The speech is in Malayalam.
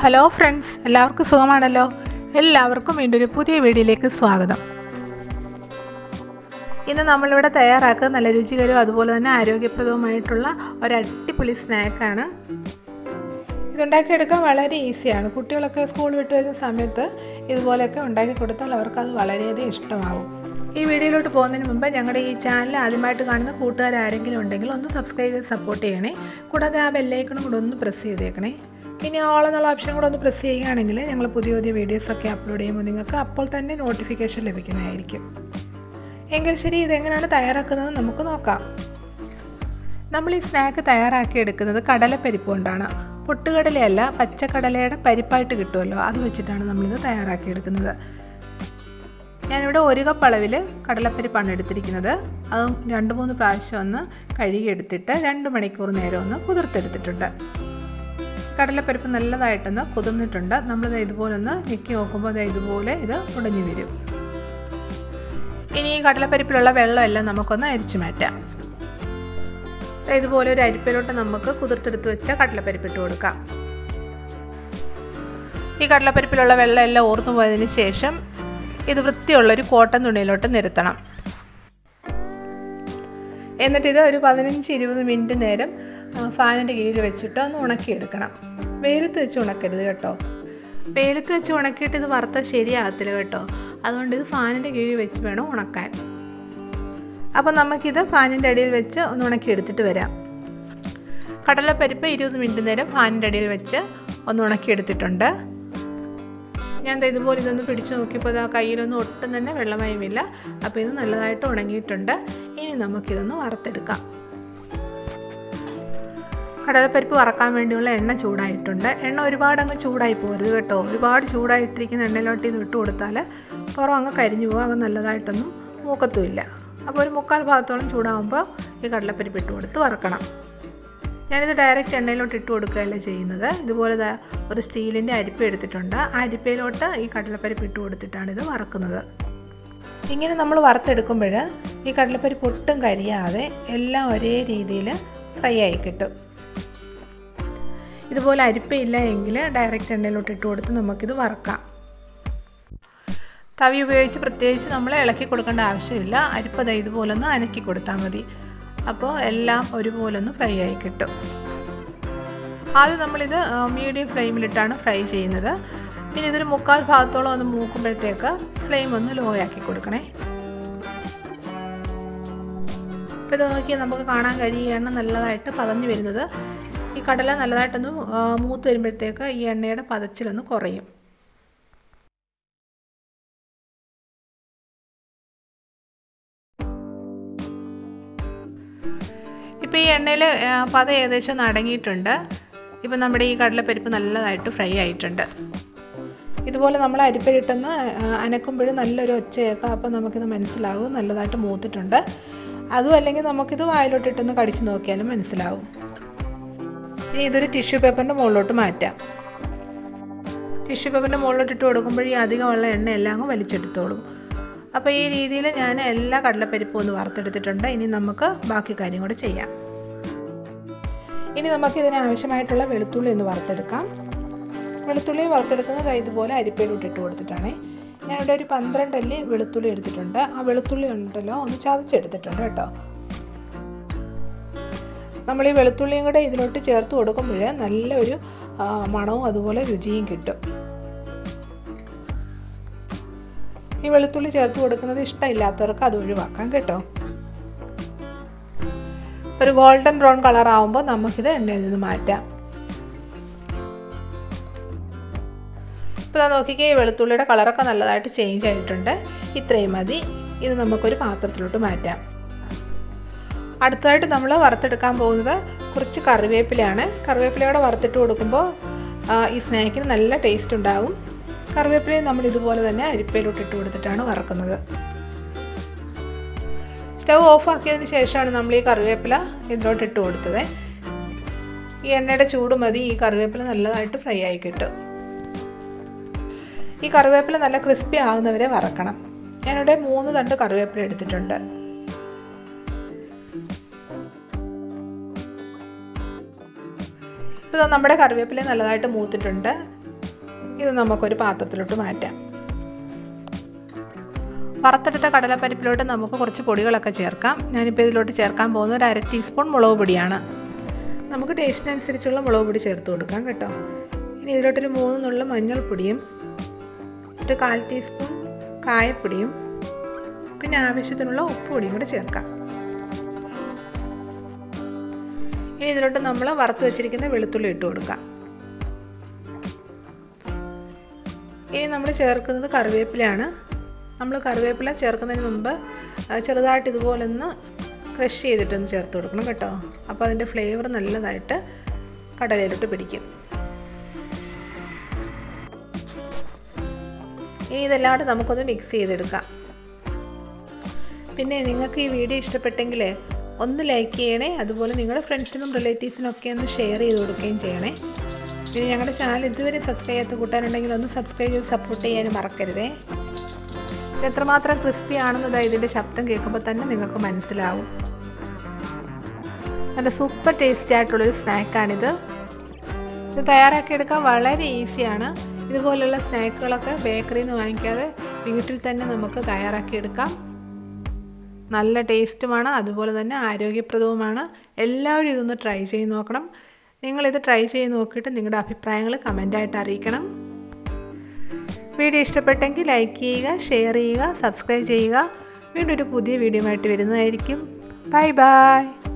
ഹലോ ഫ്രണ്ട്സ് എല്ലാവർക്കും സുഖമാണല്ലോ എല്ലാവർക്കും വീണ്ടും ഒരു പുതിയ വീഡിയോയിലേക്ക് സ്വാഗതം ഇന്ന് നമ്മളിവിടെ തയ്യാറാക്കുക നല്ല രുചികരവും അതുപോലെ തന്നെ ആരോഗ്യപ്രദവുമായിട്ടുള്ള ഒരു അടിപൊളി സ്നാക്കാണ് ഇതുണ്ടാക്കിയെടുക്കാൻ വളരെ ഈസിയാണ് കുട്ടികളൊക്കെ സ്കൂൾ വിട്ട് വരുന്ന സമയത്ത് ഇതുപോലെയൊക്കെ ഉണ്ടാക്കി കൊടുത്താൽ അവർക്കത് വളരെയധികം ഇഷ്ടമാകും ഈ വീഡിയോയിലോട്ട് പോകുന്നതിന് മുമ്പ് ഞങ്ങളുടെ ഈ ചാനൽ ആദ്യമായിട്ട് കാണുന്ന കൂട്ടുകാർ ആരെങ്കിലും ഉണ്ടെങ്കിൽ ഒന്ന് സബ്സ്ക്രൈബ് ചെയ്ത് സപ്പോർട്ട് ചെയ്യണേ കൂടാതെ ആ ബെല്ലൈക്കണും കൂടെ ഒന്ന് പ്രസ് ചെയ്തേക്കണേ ഇനി ഓൾ എന്നുള്ള ഓപ്ഷൻ കൂടെ ഒന്ന് പ്രസ് ചെയ്യുകയാണെങ്കിൽ ഞങ്ങൾ പുതിയ പുതിയ വീഡിയോസൊക്കെ അപ്ലോഡ് ചെയ്യുമ്പോൾ നിങ്ങൾക്ക് അപ്പോൾ തന്നെ നോട്ടിഫിക്കേഷൻ ലഭിക്കുന്നതായിരിക്കും എങ്കിൽ ശരി ഇതെങ്ങനെയാണ് തയ്യാറാക്കുന്നത് നമുക്ക് നോക്കാം നമ്മൾ ഈ സ്നാക്ക് തയ്യാറാക്കി എടുക്കുന്നത് കടലപ്പരിപ്പ് കൊണ്ടാണ് പൊട്ടുകടലയല്ല പച്ചക്കടലയുടെ പരിപ്പായിട്ട് കിട്ടുമല്ലോ അത് വെച്ചിട്ടാണ് നമ്മളിത് തയ്യാറാക്കി എടുക്കുന്നത് ഞാനിവിടെ ഒരു കപ്പ് അളവിൽ കടലപ്പരിപ്പാണ് എടുത്തിരിക്കുന്നത് അതും രണ്ട് മൂന്ന് പ്രാവശ്യം ഒന്ന് കഴുകിയെടുത്തിട്ട് രണ്ട് മണിക്കൂർ നേരം ഒന്ന് കുതിർത്തെടുത്തിട്ടുണ്ട് കടലപ്പരിപ്പ് നല്ലതായിട്ടൊന്ന് കുതിർന്നിട്ടുണ്ട് നമ്മളിത് ഇതുപോലെ ഒന്ന് ഞെക്കി നോക്കുമ്പോൾ അത് ഇതുപോലെ ഇത് ഉടഞ്ഞു വരും ഇനി ഈ കടലപ്പരിപ്പിലുള്ള വെള്ളമെല്ലാം നമുക്കൊന്ന് അരിച്ചു മാറ്റാം ഇതുപോലെ ഒരു അരിപ്പിലോട്ട് നമുക്ക് കുതിർത്തെടുത്ത് വെച്ച കടലപ്പരിപ്പ് ഇട്ട് കൊടുക്കാം ഈ കടലപ്പരിപ്പിലുള്ള വെള്ളം എല്ലാം ഓർന്നു പോയതിന് ശേഷം ഇത് വൃത്തിയുള്ളൊരു കോട്ടൺ തുണിയിലോട്ട് നിരത്തണം എന്നിട്ട് ഇത് ഒരു പതിനഞ്ച് ഇരുപത് മിനിറ്റ് നേരം ഫാനിൻ്റെ കീഴിൽ വെച്ചിട്ട് ഒന്ന് ഉണക്കിയെടുക്കണം വെയിലത്ത് വെച്ച് ഉണക്കരുത് കേട്ടോ വെയിലത്ത് വെച്ച് ഉണക്കിയിട്ട് ഇത് വറുത്താൽ ശരിയാകത്തില്ല കേട്ടോ അതുകൊണ്ട് ഇത് ഫാനിൻ്റെ കീഴിൽ വെച്ച് വേണം ഉണക്കാൻ അപ്പോൾ നമുക്കിത് ഫാനിൻ്റെ അടിയിൽ വെച്ച് ഒന്ന് ഉണക്കിയെടുത്തിട്ട് വരാം കടലപ്പരിപ്പ് ഇരുപത് മിനിറ്റ് നേരം ഫാനിൻ്റെ അടിയിൽ വെച്ച് ഒന്ന് ഉണക്കിയെടുത്തിട്ടുണ്ട് ഞാൻ ഇതുപോലെ ഇതൊന്ന് പിടിച്ചു നോക്കിയപ്പോൾ ആ കയ്യിലൊന്നും ഒട്ടും തന്നെ വെള്ളമയമില്ല അപ്പോൾ ഇത് നല്ലതായിട്ട് ഉണങ്ങിയിട്ടുണ്ട് ഇനി നമുക്കിതൊന്ന് വറുത്തെടുക്കാം കടലപ്പരിപ്പ് വറക്കാൻ വേണ്ടിയുള്ള എണ്ണ ചൂടായിട്ടുണ്ട് എണ്ണ ഒരുപാട് അങ്ങ് ചൂടായി പോരുത് കേട്ടോ ഒരുപാട് ചൂടായിട്ടിരിക്കുന്ന എണ്ണയിലോട്ട് ഇത് ഇട്ട് കൊടുത്താൽ പുറം അങ്ങ് കരിഞ്ഞു പോകും അങ്ങ് നല്ലതായിട്ടൊന്നും മൂക്കത്തുമില്ല അപ്പോൾ ഒരു മുക്കാൽ ഭാഗത്തോളം ചൂടാകുമ്പോൾ ഈ കടലപ്പരിപ്പ് ഇട്ട് കൊടുത്ത് വറക്കണം ഞാനിത് ഡയറക്റ്റ് എണ്ണയിലോട്ട് ഇട്ട് കൊടുക്കുകയല്ല ചെയ്യുന്നത് ഇതുപോലെ ഒരു സ്റ്റീലിൻ്റെ അരിപ്പ എടുത്തിട്ടുണ്ട് ആ അരിപ്പയിലോട്ട് ഈ കടലപ്പരിപ്പ് ഇട്ട് കൊടുത്തിട്ടാണ് ഇത് വറക്കുന്നത് ഇങ്ങനെ നമ്മൾ വറുത്തെടുക്കുമ്പോൾ ഈ കടലപ്പരിപ്പ് ഒട്ടും കരിയാതെ എല്ലാം ഒരേ രീതിയിൽ ഫ്രൈ ആയി കിട്ടും ഇതുപോലെ അരിപ്പയില്ല എങ്കിൽ ഡയറക്റ്റ് എണ്ണയിലോട്ട് ഇട്ട് കൊടുത്ത് നമുക്കിത് വറക്കാം തവി ഉപയോഗിച്ച് പ്രത്യേകിച്ച് നമ്മൾ ഇളക്കി കൊടുക്കേണ്ട ആവശ്യമില്ല അരിപ്പത ഇതുപോലെ ഒന്ന് അനക്കി കൊടുത്താൽ മതി അപ്പോൾ എല്ലാം ഒരുപോലെ ഒന്ന് ഫ്രൈ ആയി കിട്ടും ആദ്യം നമ്മളിത് മീഡിയം ഫ്ലെയിമിലിട്ടാണ് ഫ്രൈ ചെയ്യുന്നത് പിന്നെ ഇതൊരു മുക്കാൽ ഭാഗത്തോളം ഒന്ന് മൂക്കുമ്പോഴത്തേക്ക് ഫ്ലെയിം ഒന്ന് ലോ ആക്കി കൊടുക്കണേ ഇപ്പോൾ ഇത് നോക്കി നമുക്ക് കാണാൻ കഴിയുകയാണ് നല്ലതായിട്ട് പതഞ്ഞു വരുന്നത് ഈ കടല നല്ലതായിട്ടൊന്ന് മൂത്ത് വരുമ്പോഴത്തേക്ക് ഈ എണ്ണയുടെ പതച്ചിലൊന്ന് കുറയും ഇപ്പോൾ ഈ എണ്ണയിൽ പത ഏകദേശം ഒന്ന് അടങ്ങിയിട്ടുണ്ട് ഇപ്പം നമ്മുടെ ഈ കടലപ്പരിപ്പ് നല്ലതായിട്ട് ഫ്രൈ ആയിട്ടുണ്ട് ഇതുപോലെ നമ്മൾ അരിപ്പരിട്ടൊന്ന് അനക്കുമ്പോഴും നല്ലൊരു ഒച്ച കേൾക്കാം അപ്പോൾ നമുക്കിത് മനസ്സിലാവും നല്ലതായിട്ട് മൂത്തിട്ടുണ്ട് അതും അല്ലെങ്കിൽ നമുക്കിത് വായിലോട്ടിട്ടൊന്ന് കടിച്ചു നോക്കിയാലും മനസ്സിലാവും ഇനി ഇതൊരു ടിഷ്യൂ പേപ്പറിൻ്റെ മുകളിലോട്ട് മാറ്റാം ടിഷ്യൂ പേപ്പറിൻ്റെ മുകളിലോട്ട് ഇട്ട് കൊടുക്കുമ്പോൾ ഈ അധികമുള്ള എണ്ണ എല്ലാം അങ്ങ് വലിച്ചെടുത്തോളും അപ്പോൾ ഈ രീതിയിൽ ഞാൻ എല്ലാ കടലപ്പരിപ്പും ഒന്ന് വറുത്തെടുത്തിട്ടുണ്ട് ഇനി നമുക്ക് ബാക്കി കാര്യം കൂടെ ചെയ്യാം ഇനി നമുക്ക് ഇതിന് ആവശ്യമായിട്ടുള്ള വെളുത്തുള്ളി ഒന്ന് വറുത്തെടുക്കാം വെളുത്തുള്ളി വറുത്തെടുക്കുന്നത് ഇതുപോലെ അരിപ്പയിലോട്ട് ഇട്ട് കൊടുത്തിട്ടാണ് ഞാനിവിടെ ഒരു പന്ത്രണ്ട് അല്ലി വെളുത്തുള്ളി എടുത്തിട്ടുണ്ട് ആ വെളുത്തുള്ളി ഉണ്ടല്ലോ ഒന്ന് ചതച്ചെടുത്തിട്ടുണ്ട് കേട്ടോ നമ്മൾ ഈ വെളുത്തുള്ളിയും കൂടെ ഇതിലോട്ട് ചേർത്ത് കൊടുക്കുമ്പോൾ നല്ലൊരു മണവും അതുപോലെ രുചിയും കിട്ടും ഈ വെളുത്തുള്ളി ചേർത്ത് കൊടുക്കുന്നത് ഇഷ്ടമില്ലാത്തവർക്ക് അത് ഒഴിവാക്കാം കേട്ടോ ഒരു ഗോൾഡൻ ബ്രൗൺ കളർ ആകുമ്പോൾ നമുക്കിത് എണ്ണയിൽ നിന്ന് മാറ്റാം ഇപ്പോൾ നോക്കിക്കേ ഈ വെളുത്തുള്ളിയുടെ കളറൊക്കെ നല്ലതായിട്ട് ചേഞ്ച് ആയിട്ടുണ്ട് ഇത്രയും മതി ഇത് നമുക്കൊരു പാത്രത്തിലോട്ട് മാറ്റാം അടുത്തതായിട്ട് നമ്മൾ വറുത്തെടുക്കാൻ പോകുന്നത് കുറച്ച് കറിവേപ്പിലയാണ് കറിവേപ്പിലയോടെ വറുത്തിട്ട് കൊടുക്കുമ്പോൾ ഈ സ്നാക്കിന് നല്ല ടേസ്റ്റ് ഉണ്ടാവും കറിവേപ്പിലയും നമ്മൾ ഇതുപോലെ തന്നെ അരിപ്പയിലോട്ട് ഇട്ട് കൊടുത്തിട്ടാണ് വറക്കുന്നത് സ്റ്റവ് ഓഫ് ആക്കിയതിന് ശേഷമാണ് നമ്മൾ ഈ കറിവേപ്പില ഇതിലോട്ട് ഇട്ട് കൊടുത്തത് ഈ എണ്ണയുടെ ചൂട് മതി ഈ കറിവേപ്പില നല്ലതായിട്ട് ഫ്രൈ ആയി കിട്ടും ഈ കറിവേപ്പില നല്ല ക്രിസ്പി ആകുന്നവരെ വറക്കണം ഞാനിവിടെ മൂന്ന് തണ്ട് കറിവേപ്പില എടുത്തിട്ടുണ്ട് ഇപ്പോൾ നമ്മുടെ കറിവേപ്പില നല്ലതായിട്ട് മൂത്തിട്ടുണ്ട് ഇത് നമുക്കൊരു പാത്രത്തിലോട്ട് മാറ്റാം വറുത്തെടുത്ത കടലപ്പരിപ്പിലോട്ട് നമുക്ക് കുറച്ച് പൊടികളൊക്കെ ചേർക്കാം ഞാനിപ്പോൾ ഇതിലോട്ട് ചേർക്കാൻ പോകുന്നത് ഒരു അര ടീസ്പൂൺ മുളക് പൊടിയാണ് നമുക്ക് ടേസ്റ്റിനനുസരിച്ചുള്ള മുളക് പൊടി ചേർത്ത് കൊടുക്കാം കേട്ടോ ഇനി ഇതിലോട്ടൊരു മൂന്ന് നുള്ള മഞ്ഞൾപ്പൊടിയും ഒരു കാൽ ടീസ്പൂൺ കായപ്പൊടിയും പിന്നെ ആവശ്യത്തിനുള്ള ഉപ്പുപൊടിയും കൂടെ ചേർക്കാം ഇനി ഇതിലോട്ട് നമ്മൾ വറുത്ത് വെച്ചിരിക്കുന്ന വെളുത്തുള്ളി ഇട്ട് കൊടുക്കാം ഇനി നമ്മൾ ചേർക്കുന്നത് കറിവേപ്പിലയാണ് നമ്മൾ കറിവേപ്പില ചേർക്കുന്നതിന് മുമ്പ് ചെറുതായിട്ട് ഇതുപോലെ ഒന്ന് ക്രഷ് ചെയ്തിട്ടൊന്ന് ചേർത്ത് കൊടുക്കണം കേട്ടോ അപ്പോൾ അതിൻ്റെ ഫ്ലേവർ നല്ലതായിട്ട് കടലയിലോട്ട് പിടിക്കും ഇനി ഇതെല്ലാം കൂടെ നമുക്കൊന്ന് മിക്സ് ചെയ്തെടുക്കാം പിന്നെ നിങ്ങൾക്ക് ഈ വീഡിയോ ഇഷ്ടപ്പെട്ടെങ്കിൽ ഒന്ന് ലൈക്ക് ചെയ്യണേ അതുപോലെ നിങ്ങളുടെ ഫ്രണ്ട്സിനും റിലേറ്റീവ്സിനും ഒക്കെ ഒന്ന് ഷെയർ ചെയ്ത് കൊടുക്കുകയും ചെയ്യണേ പിന്നെ ഞങ്ങളുടെ ചാനൽ ഇതുവരെ സബ്സ്ക്രൈബ് ചെയ്യാത്ത കൂട്ടാനുണ്ടെങ്കിൽ ഒന്ന് സബ്സ്ക്രൈബ് ചെയ്ത് സപ്പോർട്ട് ചെയ്യാനും മറക്കരുതേ ഇത് എത്രമാത്രം ക്രിസ്പി ആണെന്നത് ഇതിൻ്റെ ശബ്ദം കേൾക്കുമ്പോൾ തന്നെ നിങ്ങൾക്ക് മനസ്സിലാവും നല്ല സൂപ്പർ ടേസ്റ്റി ആയിട്ടുള്ളൊരു സ്നാക്കാണിത് ഇത് തയ്യാറാക്കിയെടുക്കാൻ വളരെ ഈസിയാണ് ഇതുപോലുള്ള സ്നാക്കുകളൊക്കെ ബേക്കറിയിൽ നിന്ന് വാങ്ങിക്കാതെ വീട്ടിൽ തന്നെ നമുക്ക് തയ്യാറാക്കിയെടുക്കാം നല്ല ടേസ്റ്റുമാണ് അതുപോലെ തന്നെ ആരോഗ്യപ്രദവുമാണ് എല്ലാവരും ഇതൊന്ന് ട്രൈ ചെയ്ത് നോക്കണം നിങ്ങളിത് ട്രൈ ചെയ്ത് നോക്കിയിട്ട് നിങ്ങളുടെ അഭിപ്രായങ്ങൾ കമൻ്റായിട്ട് അറിയിക്കണം വീഡിയോ ഇഷ്ടപ്പെട്ടെങ്കിൽ ലൈക്ക് ചെയ്യുക ഷെയർ ചെയ്യുക സബ്സ്ക്രൈബ് ചെയ്യുക വീണ്ടും ഒരു പുതിയ വീഡിയോ ആയിട്ട് വരുന്നതായിരിക്കും ബൈ ബൈ